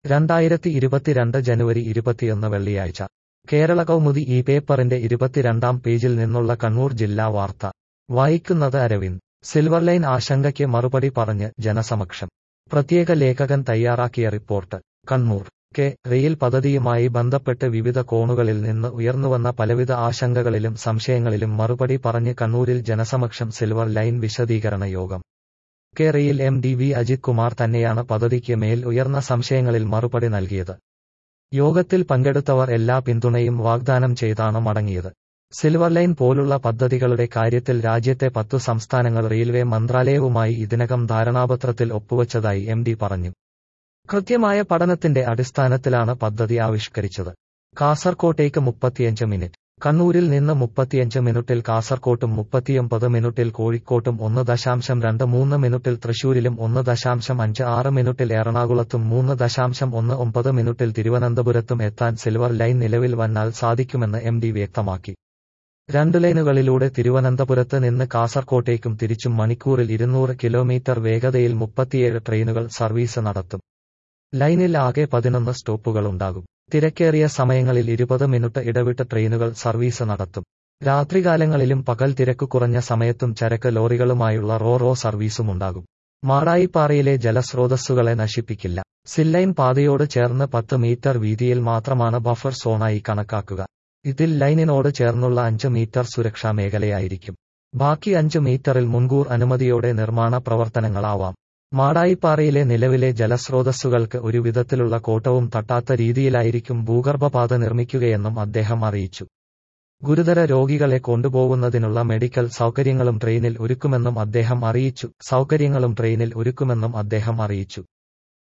രണ്ടായിരത്തി ഇരുപത്തിരണ്ട് ജനുവരി ഇരുപത്തിയൊന്ന് വെള്ളിയാഴ്ച കേരള കൗമുദി ഈ പേപ്പറിന്റെ ഇരുപത്തിരണ്ടാം പേജിൽ നിന്നുള്ള കണ്ണൂർ ജില്ലാ വാർത്ത വായിക്കുന്നത് അരവിന്ദ് സിൽവർ ലൈൻ ആശങ്കയ്ക്ക് മറുപടി പറഞ്ഞ് ജനസമക്ഷം പ്രത്യേക ലേഖകൻ തയ്യാറാക്കിയ റിപ്പോർട്ട് കണ്ണൂർ കെ റെയിൽ പദ്ധതിയുമായി ബന്ധപ്പെട്ട് വിവിധ കോണുകളിൽ നിന്ന് ഉയർന്നുവന്ന പലവിധ ആശങ്കകളിലും സംശയങ്ങളിലും മറുപടി പറഞ്ഞ് കണ്ണൂരിൽ ജനസമക്ഷം സിൽവർ ലൈൻ വിശദീകരണ യോഗം K rail M D V Ajith Kumar തന്നെയാണ് പദ്ധതിക്ക് മേൽ ഉയർന്ന സംശയങ്ങളിൽ മറുപടി നൽകിയത് യോഗത്തിൽ പങ്കെടുത്തവർ എല്ലാ പിന്തുണയും വാഗ്ദാനം ചെയ്താണ് മടങ്ങിയത് സിൽവർ ലൈൻ പോലുള്ള പദ്ധതികളുടെ കാര്യത്തിൽ രാജ്യത്തെ പത്തു സംസ്ഥാനങ്ങൾ റെയിൽവേ മന്ത്രാലയവുമായി ഇതിനകം ധാരണാപത്രത്തിൽ ഒപ്പുവച്ചതായി എം ഡി പറഞ്ഞു കൃത്യമായ പഠനത്തിന്റെ അടിസ്ഥാനത്തിലാണ് പദ്ധതി ആവിഷ്കരിച്ചത് കാസർകോട്ടേക്ക് മുപ്പത്തിയഞ്ച് മിനിറ്റ് കണ്ണൂരിൽ നിന്ന് മുപ്പത്തിയഞ്ച് മിനിറ്റിൽ കാസർകോട്ടും മുപ്പത്തിയൊമ്പത് മിനിറ്റിൽ കോഴിക്കോട്ടും ഒന്ന് ദശാംശം രണ്ട് മൂന്ന് മിനിറ്റിൽ തൃശൂരിലും ഒന്ന് ദശാംശം അഞ്ച് ആറ് മിനിറ്റിൽ എറണാകുളത്തും മൂന്ന് ദശാംശം ഒന്ന് ഒമ്പത് മിനിറ്റിൽ തിരുവനന്തപുരത്തും എത്താൻ സിൽവർ ലൈൻ നിലവിൽ വന്നാൽ സാധിക്കുമെന്ന് എം ഡി വ്യക്തമാക്കി രണ്ട് ലൈനുകളിലൂടെ തിരുവനന്തപുരത്ത് നിന്ന് കാസർകോട്ടേക്കും തിരിച്ചും മണിക്കൂറിൽ ഇരുന്നൂറ് കിലോമീറ്റർ വേഗതയിൽ മുപ്പത്തിയേഴ് ട്രെയിനുകൾ സർവീസ് നടത്തും ലൈനിൽ ആകെ പതിനൊന്ന് സ്റ്റോപ്പുകളുണ്ടാകും തിരക്കേറിയ സമയങ്ങളിൽ ഇരുപത് മിനിറ്റ് ഇടവിട്ട് ട്രെയിനുകൾ സർവീസ് നടത്തും രാത്രികാലങ്ങളിലും പകൽ തിരക്ക് കുറഞ്ഞ സമയത്തും ചരക്ക് ലോറികളുമായുള്ള റോ റോ സർവീസുമുണ്ടാകും മാടായിപ്പാറയിലെ ജലസ്രോതസ്സുകളെ നശിപ്പിക്കില്ല സില്ലൈൻ പാതയോട് ചേർന്ന് പത്ത് മീറ്റർ വീതിയിൽ മാത്രമാണ് ബഫർ സോണായി കണക്കാക്കുക ഇതിൽ ലൈനിനോട് ചേർന്നുള്ള അഞ്ച് മീറ്റർ സുരക്ഷാ മേഖലയായിരിക്കും ബാക്കി അഞ്ച് മീറ്ററിൽ മുൻകൂർ അനുമതിയോടെ നിർമ്മാണ പ്രവർത്തനങ്ങളാവാം മാടായിപ്പാറയിലെ നിലവിലെ ജലസ്രോതസ്സുകൾക്ക് ഒരു വിധത്തിലുള്ള കോട്ടവും തട്ടാത്ത രീതിയിലായിരിക്കും ഭൂഗർഭപാത നിർമ്മിക്കുകയെന്നും അദ്ദേഹം അറിയിച്ചു ഗുരുതര രോഗികളെ കൊണ്ടുപോകുന്നതിനുള്ള മെഡിക്കൽ സൗകര്യങ്ങളും ട്രെയിനിൽ ഒരുക്കുമെന്നും അദ്ദേഹം അറിയിച്ചു സൗകര്യങ്ങളും ട്രെയിനിൽ ഒരുക്കുമെന്നും അദ്ദേഹം അറിയിച്ചു